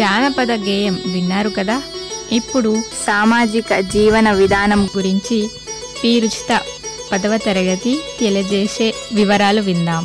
జానపద గేయం విన్నారు కదా ఇప్పుడు సామాజిక జీవన విధానం గురించి పి రుచిత పదవ తరగతి తెలియజేసే వివరాలు విందాం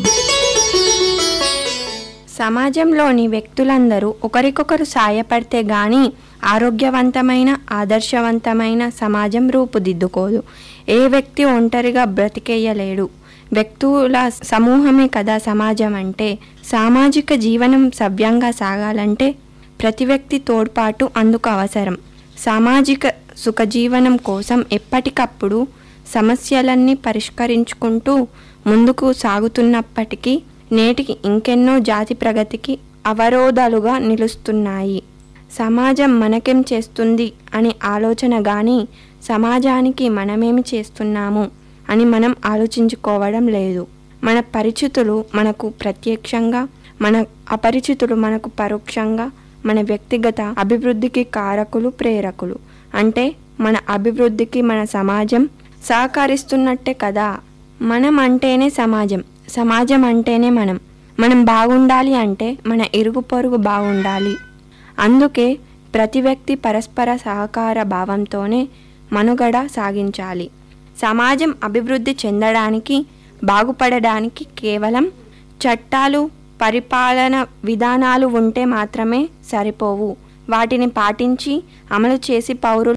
సమాజంలోని వ్యక్తులందరూ ఒకరికొకరు సాయపడితే గాని ఆరోగ్యవంతమైన ఆదర్శవంతమైన సమాజం రూపుదిద్దుకోదు ఏ వ్యక్తి ఒంటరిగా బ్రతికేయలేడు వ్యక్తుల సమూహమే కదా సమాజం అంటే సామాజిక జీవనం సవ్యంగా సాగాలంటే ప్రతి వ్యక్తి తోడ్పాటు అందుకు అవసరం సామాజిక సుఖజీవనం కోసం ఎప్పటికప్పుడు సమస్యలన్నీ పరిష్కరించుకుంటూ ముందుకు సాగుతున్నప్పటికీ నేటికి ఇంకెన్నో జాతి ప్రగతికి అవరోధాలుగా నిలుస్తున్నాయి సమాజం మనకేం చేస్తుంది అని ఆలోచన కానీ సమాజానికి మనమేమి చేస్తున్నాము అని మనం ఆలోచించుకోవడం లేదు మన పరిచితులు మనకు ప్రత్యక్షంగా మన అపరిచితులు మనకు పరోక్షంగా మన వ్యక్తిగత అభివృద్ధికి కారకులు ప్రేరకులు అంటే మన అభివృద్ధికి మన సమాజం సహకరిస్తున్నట్టే కదా మనం అంటేనే సమాజం సమాజం అంటేనే మనం మనం బాగుండాలి అంటే మన ఇరుగు పొరుగు బాగుండాలి అందుకే ప్రతి వ్యక్తి పరస్పర సహకార భావంతోనే మనుగడ సాగించాలి సమాజం అభివృద్ధి చెందడానికి బాగుపడడానికి కేవలం చట్టాలు పరిపాలన విధానాలు ఉంటే మాత్రమే సరిపోవు వాటిని పాటించి అమలు చేసి పౌరులు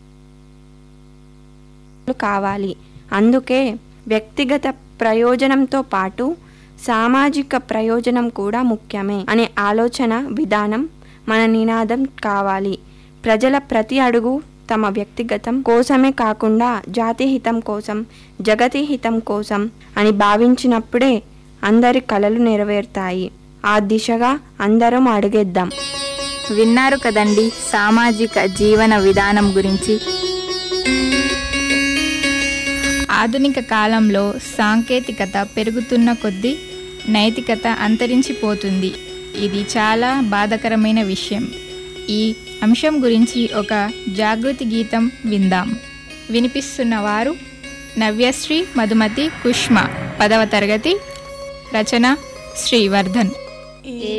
కావాలి అందుకే వ్యక్తిగత ప్రయోజనంతో పాటు సామాజిక ప్రయోజనం కూడా ముఖ్యమే అనే ఆలోచన విధానం మన నినాదం కావాలి ప్రజల ప్రతి అడుగు తమ వ్యక్తిగతం కోసమే కాకుండా జాతి హితం కోసం జగతి హితం కోసం అని భావించినప్పుడే అందరి కలలు నెరవేరుతాయి ఆ దిశగా అందరం అడుగేద్దాం విన్నారు కదండి సామాజిక జీవన విధానం గురించి ఆధునిక కాలంలో సాంకేతికత పెరుగుతున్న కొద్దీ నైతికత అంతరించిపోతుంది ఇది చాలా బాధకరమైన విషయం ఈ అంశం గురించి ఒక జాగృతి గీతం విందాం వినిపిస్తున్న వారు నవ్యశ్రీ మధుమతి కుష్మ పదవ తరగతి రచన శ్రీవర్ధన్